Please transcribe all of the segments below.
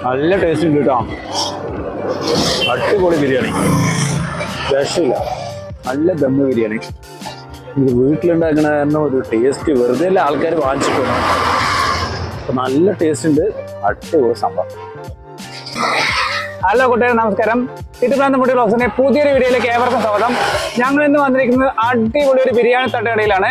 നല്ല ടേസ്റ്റ് ഉണ്ട് കേട്ടോ അടിപൊളി ബിരിയാണി വിഷമില്ല നല്ല ദമ്മ് ബിരിയാണി ഇത് വീട്ടിലുണ്ടാക്കണ കാരണം ഒരു ടേസ്റ്റ് വെറുതെ അല്ല ആൾക്കാർ വാങ്ങിച്ചിട്ടുണ്ട് അപ്പൊ നല്ല ടേസ്റ്റ് ഉണ്ട് അടിപൊളി സംഭവം ഹലോ കൂട്ടുകാരെ നമസ്കാരം തിരുവനന്തപുരം മുടി ബ്ലോഗ്സിന്റെ പുതിയൊരു വീഡിയോയിലേക്ക് ഏവർക്കും സ്വാഗതം ഞങ്ങൾ ഇന്ന് വന്നിരിക്കുന്നത് അടിപൊളി ഒരു ബിരിയാണി തട്ടുകടയിലാണ്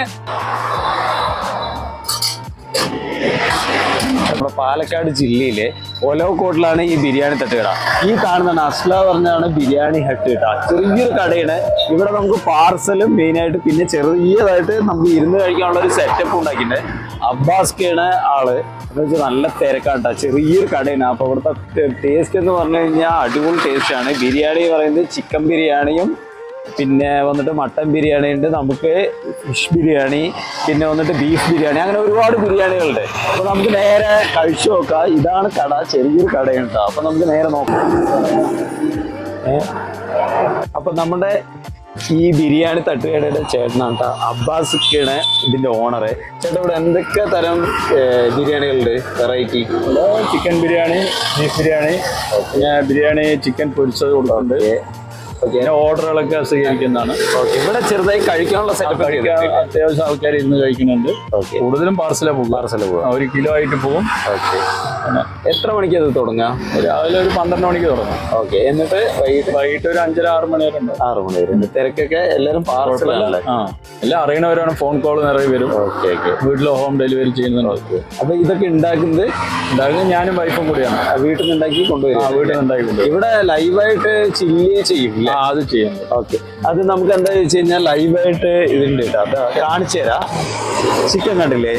നമ്മുടെ പാലക്കാട് ജില്ലയിലെ ഒലവക്കോട്ടിലാണ് ഈ ബിരിയാണി തട്ടുകട ഈ കാണുന്നതാണ് അസ്ല പറഞ്ഞാണ് ബിരിയാണി ഹട്ട് കേട്ടോ ചെറിയൊരു കടയാണ് ഇവിടെ നമുക്ക് പാർസലും മെയിനായിട്ട് പിന്നെ ചെറിയതായിട്ട് നമുക്ക് ഇരുന്ന് കഴിക്കാനുള്ള ഒരു സെറ്റപ്പ് ഉണ്ടാക്കിയിട്ടുണ്ട് അബ്ബാസ്കയാണ് ആള് എന്ന് വെച്ചാൽ നല്ല തിരക്കാട്ടോ ചെറിയൊരു കടയാണ് അപ്പൊ ഇവിടുത്തെ ടേസ്റ്റ് എന്ന് പറഞ്ഞു കഴിഞ്ഞാൽ അടിപൊളി ടേസ്റ്റ് ആണ് ബിരിയാണി പറയുന്നത് ചിക്കൻ ബിരിയാണിയും പിന്നെ വന്നിട്ട് മട്ടൻ ബിരിയാണി ഉണ്ട് നമുക്ക് ഫിഷ് ബിരിയാണി പിന്നെ വന്നിട്ട് ബീഫ് ബിരിയാണി അങ്ങനെ ഒരുപാട് ബിരിയാണികളുണ്ട് അപ്പൊ നമുക്ക് നേരെ കഴിച്ചു നോക്കാം ഇതാണ് കട ചെറിയൊരു കടയാണ് കേട്ടോ അപ്പൊ നമുക്ക് നേരെ നോക്കാം ഏ? അപ്പൊ നമ്മുടെ ഈ ബിരിയാണി തട്ടുകടയുടെ ചേട്ടനാണ് കേട്ടോ അബ്ബാസിക്കാണ് ഇതിന്റെ ഓണറ് ചേട്ടാ ഇവിടെ എന്തൊക്കെ തരം ഏ, ബിരിയാണികളുണ്ട് variety chicken biryani beef biryani പിന്നെ ബിരിയാണി ചിക്കൻ പൊരിച്ചത് കൊടുക്കുന്നുണ്ട് ഓക്കെ പിന്നെ ഓർഡറുകളൊക്കെ സ്വീകരിക്കുന്നതാണ് ഓക്കെ ഇവിടെ ചെറുതായി കഴിക്കാനുള്ള സെറ്റപ്പ് കഴിക്കാൻ അത്യാവശ്യം ആൾക്കാർ ഇന്ന് കഴിക്കുന്നുണ്ട് ഓക്കെ കൂടുതലും പാർസലേ പോകും പാർസല് പോവാം ഒരു കിലോ ആയിട്ട് പോകും ഓക്കെ എത്ര മണിക്ക് അത് തുടങ്ങാം രാവിലെ ഒരു പന്ത്രണ്ട് മണിക്ക് തുടങ്ങും ഓക്കെ എന്നിട്ട് വൈകിട്ട് വൈകിട്ട് ഒരു അഞ്ചര ആറ് മണി വരെ ഉണ്ട് ആറ് മണി വരെ തിരക്കൊക്കെ എല്ലാരും പാർസലല്ലേ ആ എല്ലാം അറിയണവരാണ് ഫോൺ കോൾ നിറയെ വരും ഓക്കെ ഓക്കെ വീട്ടിൽ ഹോം ഡെലിവറി ചെയ്യുന്നുണ്ട് അപ്പൊ ഇതൊക്കെ ഉണ്ടാക്കുന്നത് ഉണ്ടാക്കുന്നത് ഞാനും വൈഫും കൂടിയാണ് വീട്ടിൽ നിന്ന് ഉണ്ടാക്കി ആ കൊണ്ടുവരും വീട്ടിൽ നിന്ന് ഉണ്ടാക്കിക്കൊണ്ട് ഇവിടെ ലൈവായിട്ട് ചില്ലി ചെയ്യും ആ അത് ചെയ്യുന്നത് ഓക്കെ അത് നമുക്ക് എന്താ വെച്ച് കഴിഞ്ഞാൽ ലൈവായിട്ട് ഇതുണ്ട് കേട്ടോ അത് കാണിച്ചു തരാം ചിക്കൻ കണ്ടില്ലേ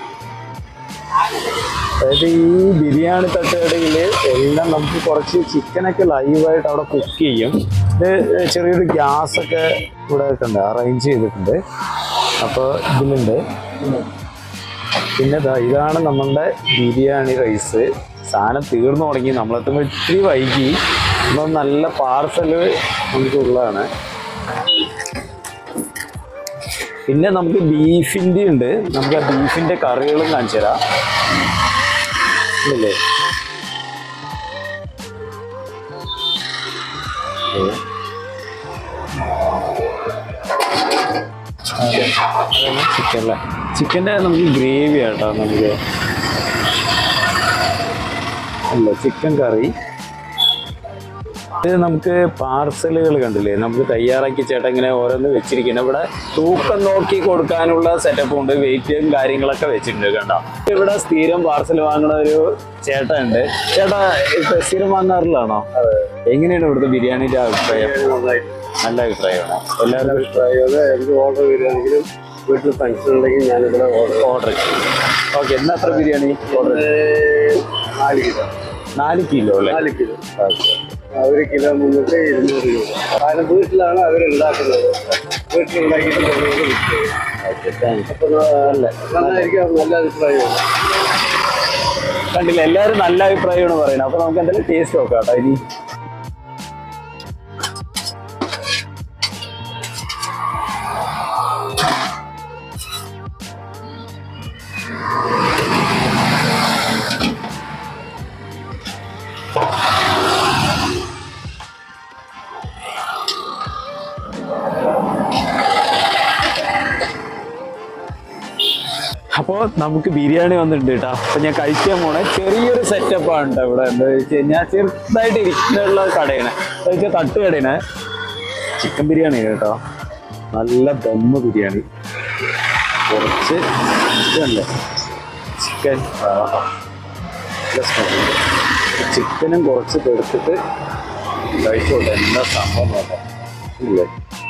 അതായത് ഈ ബിരിയാണി തട്ടുകടയിൽ എല്ലാം നമുക്ക് കുറച്ച് ചിക്കനൊക്കെ ലൈവായിട്ട് അവിടെ കുക്ക് ചെയ്യും ഇത് ചെറിയൊരു ഗ്യാസ് ഒക്കെ ഇവിടെ ഒക്കെ ഉണ്ട് അറേഞ്ച് ചെയ്തിട്ടുണ്ട് അപ്പോൾ ഇതിലുണ്ട് പിന്നെ ദാ ഇതാണ് നമ്മളുടെ ബിരിയാണി റൈസ് സാധനം തീർന്നു തുടങ്ങി നമ്മളെത്തുമ്പോൾ ഇത്തിരി വൈകി നമ്മൾ നല്ല പാർസല് നമുക്കുള്ളതാണ് പിന്നെ നമുക്ക് ബീഫിൻ്റെ ഉണ്ട് നമുക്ക് ആ ബീഫിൻ്റെ കറികളും കാണിച്ചു തരാം ഇല്ലേ ചിക്കൻ അല്ലേ ചിക്കൻ്റെ നമുക്ക് ഗ്രേവി ആട്ടോ നമുക്ക് അല്ല ചിക്കൻ കറി ഇത് നമുക്ക് പാർസലുകൾ കണ്ടില്ലേ നമുക്ക് തയ്യാറാക്കി ചേട്ടൻ ഇങ്ങനെ ഓരോന്ന് വെച്ചിരിക്കുന്നത് ഇവിടെ തൂക്കം നോക്കി കൊടുക്കാനുള്ള സെറ്റപ്പ് ഉണ്ട് വെയിറ്റും കാര്യങ്ങളൊക്കെ വെച്ചിട്ടുണ്ട് കണ്ട ഇവിടെ സ്ഥിരം പാർസൽ വാങ്ങുന്ന ഒരു ചേട്ടൻ ഉണ്ട് ചേട്ടാ ഇപ്പൊ സ്ഥിരം വാങ്ങാറില്ലാണോ എങ്ങനെയാണ് ഇവിടുത്തെ ബിരിയാണിന്റെ അഭിപ്രായം നല്ല അഭിപ്രായമാണ് എല്ലാവരും എനിക്ക് ഓർഡർ വരികയാണെങ്കിലും വീട്ടിൽ ഫംഗ്ഷൻ ഉണ്ടെങ്കിൽ ഞാനിവിടെ ഓർഡർ ഓർഡർ ഓക്കെ എന്നാ എത്ര ബിരിയാണി ഓർഡർ നാല് കിലോ നാല് കിലോ അല്ലേ നാല് കിലോ ഒരു കിലോ മുന്നൂറ്റി ഇരുന്നൂറ് രൂപ കാരണം വീട്ടിലാണ് അവരുണ്ടാക്കുന്നത് വീട്ടിലുണ്ടാക്കിയിട്ട് ജനങ്ങൾക്ക് വിൽക്കുന്നത് ഓക്കെ താങ്ക്സ് അപ്പൊ നന്നായിരിക്കും നല്ല അഭിപ്രായമാണ് കണ്ടില്ല എല്ലാവരും നല്ല അഭിപ്രായമാണ് പറയുന്നത് അപ്പൊ നമുക്ക് എന്തായാലും ടേസ്റ്റ് നോക്കാം കേട്ടോ ഇനി അപ്പോൾ നമുക്ക് ബിരിയാണി വന്നിട്ടുണ്ട് കേട്ടോ അപ്പൊ ഞാൻ കഴിക്കാൻ പോണേ ചെറിയൊരു സെറ്റപ്പാണ് കേട്ടോ ഇവിടെ എന്താ വെച്ച് കഴിഞ്ഞാൽ ചെറുതായിട്ട് ഇരിക്കുന്ന കടയാണ് എന്താ വെച്ചാൽ തട്ടുകടയാണ് ചിക്കൻ ബിരിയാണി കേട്ടോ നല്ല ദമ്മ് ബിരിയാണി കുറച്ച് ഇതല്ലേ ചിക്കൻ ചിക്കനും കുറച്ച് എടുത്തിട്ട് കഴിച്ചോട്ടെ എന്താ സംഭവം നോക്കാം ഇല്ലേ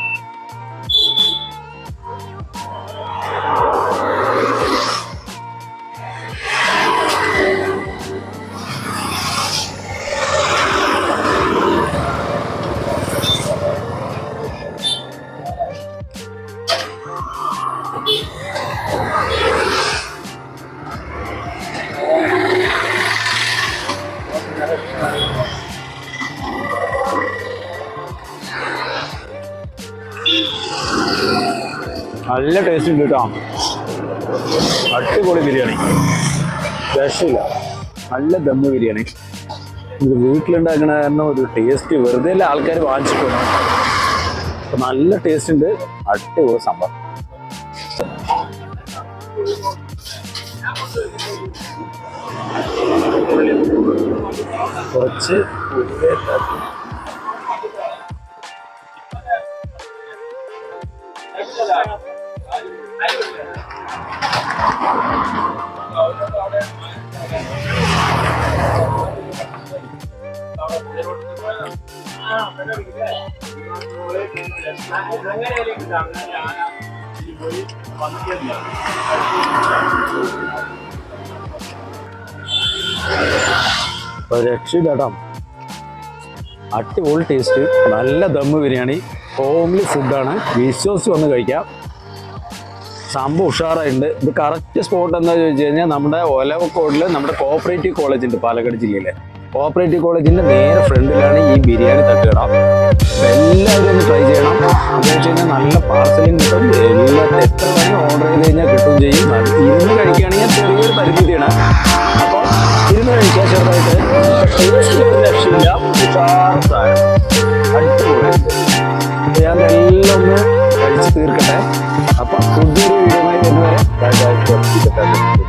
നല്ല ടേസ്റ്റ് ഉണ്ട് കേട്ടോ അടിപൊളി ബിരിയാണി വിഷമില്ല നല്ല ദമ്മ് ബിരിയാണി ഇത് വീട്ടിലുണ്ടാക്കണ കാരണം ഒരു ടേസ്റ്റ് വെറുതെ അല്ല ആൾക്കാർ വാങ്ങിച്ചിട്ടുണ്ട് അപ്പൊ നല്ല ടേസ്റ്റ് ഉണ്ട് അടിപൊളി സംഭവം കുറച്ച് ഉള്ളിലേക്ക് ഒരു രക്ഷയില്ല കേട്ടോ അടിപൊളി ടേസ്റ്റ് നല്ല ദമ്മ് ബിരിയാണി ഹോംലി ഫുഡാണ് വിശ്വസിച്ച് വന്ന് കഴിക്കാം സംഭവം ഉഷാറായിട്ടുണ്ട് ഇത് കറക്റ്റ് സ്പോട്ട് എന്താ ചോദിച്ചു കഴിഞ്ഞാൽ നമ്മുടെ ഒലവക്കോടിൽ നമ്മുടെ കോപ്പറേറ്റീവ് കോളേജ് ഉണ്ട് പാലക്കാട് ജില്ലയിലെ കോപ്പറേറ്റീവ് കോളേജിന്റെ നേരെ ഫ്രണ്ടിലാണ് ഈ ബിരിയാണി തട്ടുകട അപ്പൊ എല്ലാവരും ഒന്ന് ട്രൈ ചെയ്യണം എന്ന് വെച്ച് കഴിഞ്ഞാൽ നല്ല പാർസലും കിട്ടും എല്ലാ എത്ര വേണമെങ്കിൽ ഓർഡർ ചെയ്ത് കഴിഞ്ഞാൽ കിട്ടുകയും ചെയ്യും നല്ല- ഇരുന്ന് കഴിക്കുകയാണെങ്കിൽ ചെറിയൊരു പരിമിതിയാണ് അപ്പോൾ ഇരുന്ന് കഴിക്കാൻ ചെറുതായിട്ട് ടേസ്റ്റ് ഒരു രക്ഷയില്ല ഉഷാർ സാധനം അടിപൊളിയുണ്ട് അപ്പൊ ഞാൻ എല്ലാം ഒന്ന് കഴിച്ച് തീർക്കട്ടെ അപ്പൊ പുതിയൊരു വീഡിയോ വരുന്നവരെ